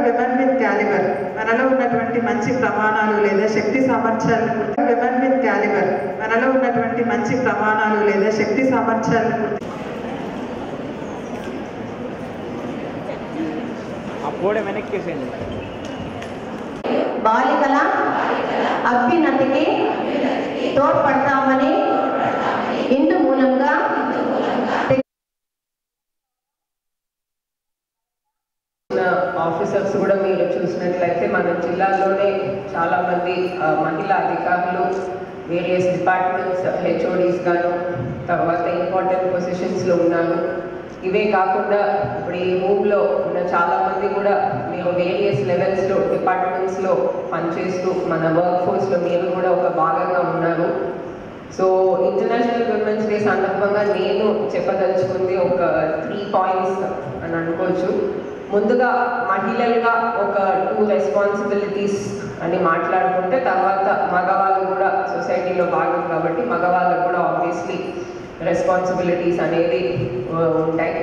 women with calibre మనలో ఉన్నటువంటి మంచి ప్రమాణాలు లేదా శక్తి సామర్థ్యాలను గుర్తి విమెన్ విత్ క్యాలిబర్ మనలో ఉన్నటువంటి మంచి ప్రమాణాలు లేదా శక్తి సామర్థ్యాలను గుర్తి ఆ గోడ వెనక్కేసేయండి బాలికల అభ్యున్నతికి తోడ్పడతామని ఇందు మూలంగా ఆఫీసర్స్ కూడా మీరు చూసినట్లయితే మన జిల్లాలోనే చాలా మంది ఆ, మహిళా అధికారులు వేరియస్ డిపార్ట్మెంట్స్ హెచ్ఓడీస్ గాను తర్వాత ఇంపార్టెంట్ పొజిషన్స్లో ఉన్నారు ఇవే కాకుండా ఇప్పుడు ఈ మూవ్లో ఉన్న చాలా మంది కూడా మీరు వేరియస్ లెవెల్స్లో డిపార్ట్మెంట్స్లో పనిచేస్తూ మన వర్క్ ఫోర్స్లో మీరు కూడా ఒక భాగంగా ఉన్నారు సో ఇంటర్నేషనల్ విమెన్స్ డే సందర్భంగా నేను చెప్పదలుచుకుంది ఒక త్రీ పాయింట్స్ అని అనుకోవచ్చు ముందుగా మహిళలుగా ఒక టూ రెస్పాన్సిబిలిటీస్ అని మాట్లాడుకుంటే తర్వాత మగవాళ్ళు కూడా సొసైటీలో భాగం కాబట్టి మగవాళ్ళకు కూడా ఆబ్వియస్లీ రెస్పాన్సిబిలిటీస్ అనేది ఆ, ఉంటాయి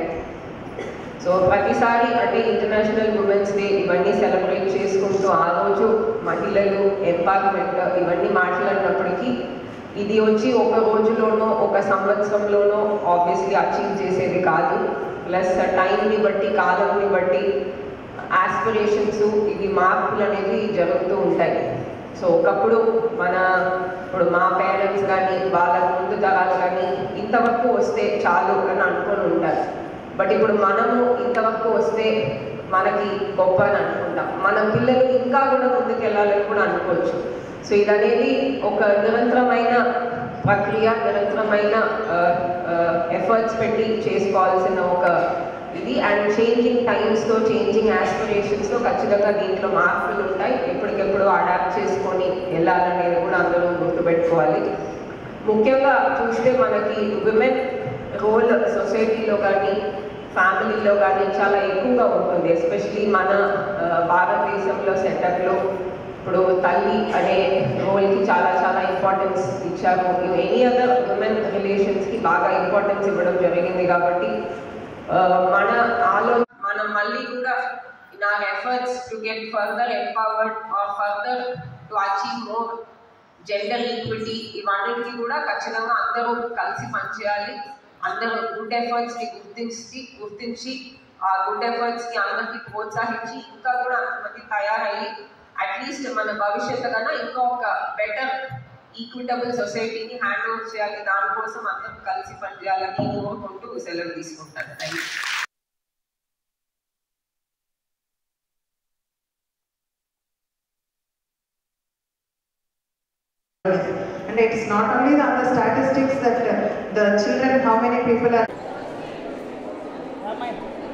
సో ప్రతిసారి అంటే ఇంటర్నేషనల్ ఉమెన్స్ డే ఇవన్నీ సెలబ్రేట్ చేసుకుంటూ ఆ రోజు మహిళలు ఎంపవర్మెంట్ ఇవన్నీ మాట్లాడినప్పటికీ ఇది వచ్చి ఒక రోజులోనో ఒక సంవత్సరంలోనో ఆబ్వియస్లీ అచీవ్ చేసేది కాదు ప్లస్ టైంని బట్టి కాలంని బట్టి ఆస్పిరేషన్స్ ఇవి మార్పులు అనేవి జరుగుతూ ఉంటాయి సో ఒకప్పుడు మన ఇప్పుడు మా పేరెంట్స్ కానీ వాళ్ళ ముందు తరాలు కానీ ఇంతవరకు వస్తే చాలు అని అనుకొని ఉంటారు బట్ ఇప్పుడు మనము ఇంతవరకు వస్తే మనకి గొప్ప అని అనుకుంటాం మన పిల్లలు ఇంకా కూడా ముందుకు వెళ్ళాలని కూడా అనుకోవచ్చు సో ఇది అనేది ఒక నిరంతరమైన ప్రక్రియ నిరంతరమైన ఎఫర్ట్స్ పెట్టి చేసుకోవాల్సిన ఒక ఇది అండ్ చేంజింగ్ టైమ్స్లో చేంజింగ్ ఆస్పిరేషన్స్లో ఖచ్చితంగా దీంట్లో మార్పులు ఉంటాయి ఎప్పటికెప్పుడు అడాప్ట్ చేసుకొని వెళ్ళాలనేది కూడా అందరూ గుర్తుపెట్టుకోవాలి ముఖ్యంగా చూస్తే మనకి విమెన్ రోల్ సొసైటీలో కానీ ఫ్యామిలీలో కానీ చాలా ఎక్కువగా ఉంటుంది ఎస్పెషలీ మన ఆ, భారతదేశంలో సెటప్లో ఇప్పుడు తల్లి అనే రోల్కి చాలా చాలా ఇంపార్టెన్స్ ఇచ్చారు ఎనీ అదర్ ఉమెన్ రిలేషన్స్కి బాగా ఇంపార్టెన్స్ ఇవ్వడం జరిగింది కాబట్టి ఆ, మన ఆలో మనం మళ్ళీ కూడా in our efforts to get further empowered or further to achieve more gender equity ఇవన్నిటికీ కూడా ఖచ్చితంగా అందరూ కలిసి పనిచేయాలి అందరూ గుడ్ ఎఫర్ట్స్ ని గుర్తించి గుర్తించి ఆ గుడ్ ఎఫర్ట్స్ ని అందరికి ప్రోత్సహించి ఇంకా కూడా అంతమంది తయారయ్యి అట్లీస్ట్ మన భవిష్యత్తు కన్నా ఇంకా ఒక బెటర్ ఈక్విటబుల్ సొసైటీని హ్యాండ్ ఓవర్ చేయాలి దానికోసం అందరం కలిసి పనిచేయాలని కోరుకుంటూ సెలవు తీసుకుంటాను thank you And it is not only on the statistics that uh, the children, how many people are